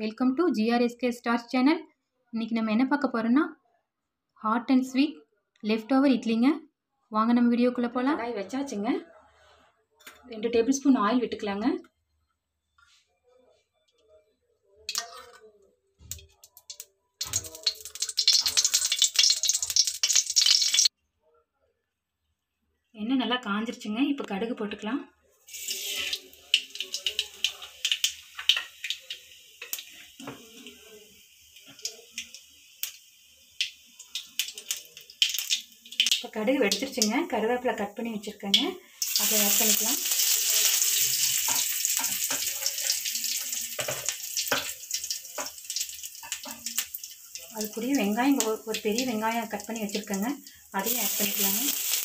welcome to GRSK stars channel இன்றைக்கி நம்ம என்ன பார்க்க போகிறோன்னா hot and sweet left over இட்லிங்க வாங்க நம்ம வீடியோக்குள்ளே போகலாம் கடாய் வச்சாச்சுங்க ரெண்டு டேபிள் ஸ்பூன் ஆயில் விட்டுக்கலாங்க எண்ணெய் நல்லா காஞ்சிருச்சுங்க இப்போ கடுகு போட்டுக்கலாம் இப்போ கடுகு வெடிச்சிருச்சுங்க கருவேப்பிலை கட் பண்ணி வச்சுருக்கேங்க அதை ஆட் பண்ணிக்கலாம் அது கூடயே வெங்காயம் ஒரு ஒரு பெரிய வெங்காயம் கட் பண்ணி வச்சுருக்கேங்க அதையும் ஆட் பண்ணிக்கலாங்க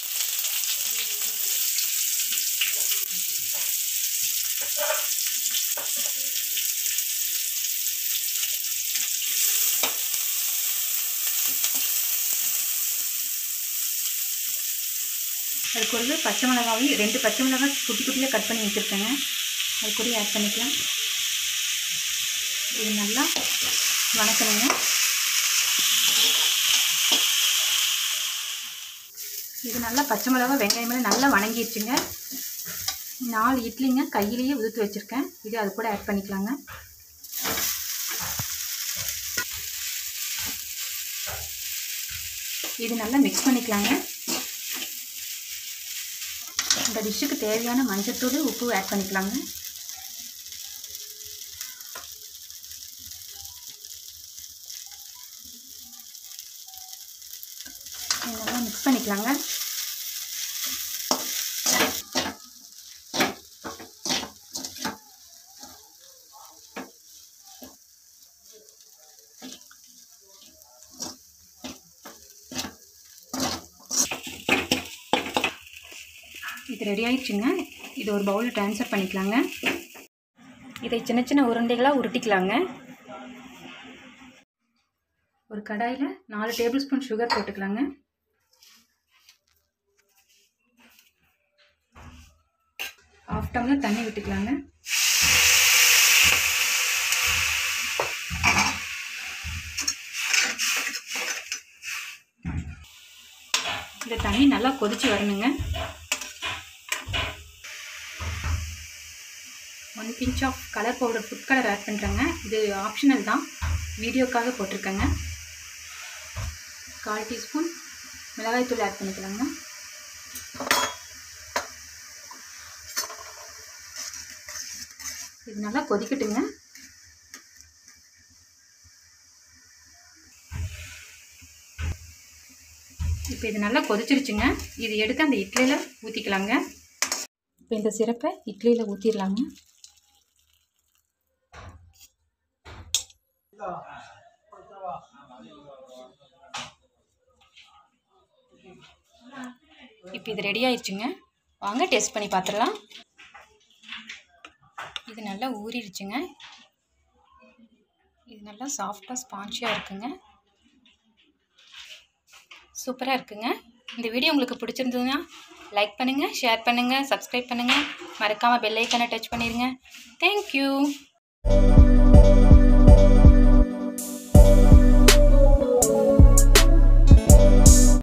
அது கூடவே பச்சை மிளகாவையும் ரெண்டு பச்சை மிளகாய் குட்டி குட்டியாக கட் பண்ணி வச்சுருக்கேங்க அது கூட ஆட் பண்ணிக்கலாம் இது நல்லா வணக்கணுங்க இது நல்லா பச்சை மிளகா வெங்காயம் மேலே நல்லா வணங்கிடுச்சுங்க நாலு இட்லிங்க கையிலேயே உதுத்து வச்சுருக்கேன் இது அது கூட ஆட் பண்ணிக்கலாங்க இது நல்லா மிக்ஸ் பண்ணிக்கலாங்க இந்த டிஷ்ஷுக்கு தேவையான மஞ்சத்தூள் உப்பு ஆட் பண்ணிக்கலாங்க நல்லா மிக்ஸ் பண்ணிக்கலாங்க இது ரெடி ஆயிடுச்சுங்க இது ஒரு பவுலில் ட்ரான்ஸ்ஃபர் பண்ணிக்கலாங்க இதை சின்ன சின்ன உருண்டைகளாக உருட்டிக்கலாங்க ஒரு கடாயில் நாலு டேபிள் ஸ்பூன் சுகர் போட்டுக்கலாங்க ஹாஃப் டம்ளர் தண்ணி விட்டுக்கலாங்க இந்த தண்ணி நல்லா கொதிச்சு வரணுங்க one pinch of colour powder food colour add பண்ணுறேங்க இது ஆப்ஷனல் தான் வீடியோக்காக போட்டிருக்கேங்க கால் டீஸ்பூன் மிளகாய்த்தூள் ஆட் பண்ணிக்கலாங்க இது நல்லா கொதிக்கட்டுங்க இப்போ இது நல்லா கொதிச்சிருச்சுங்க இது எடுத்து அந்த இட்லியில் ஊற்றிக்கலாங்க இப்போ இந்த சிரப்பை இட்லியில் ஊற்றிடலாங்க இப்போ இது ரெடி ஆயிடுச்சுங்க வாங்க டேஸ்ட் பண்ணி பார்த்துடலாம் இது நல்லா ஊறிடுச்சுங்க இது நல்லா சாஃப்டாக ஸ்பான்ச்சியாக இருக்குங்க சூப்பராக இருக்குங்க இந்த வீடியோ உங்களுக்கு பிடிச்சிருந்ததுன்னா லைக் பண்ணுங்கள் ஷேர் பண்ணுங்கள் சப்ஸ்கிரைப் பண்ணுங்கள் மறக்காமல் பெல் ஐக்கனை டச் பண்ணிடுங்க தேங்க்யூ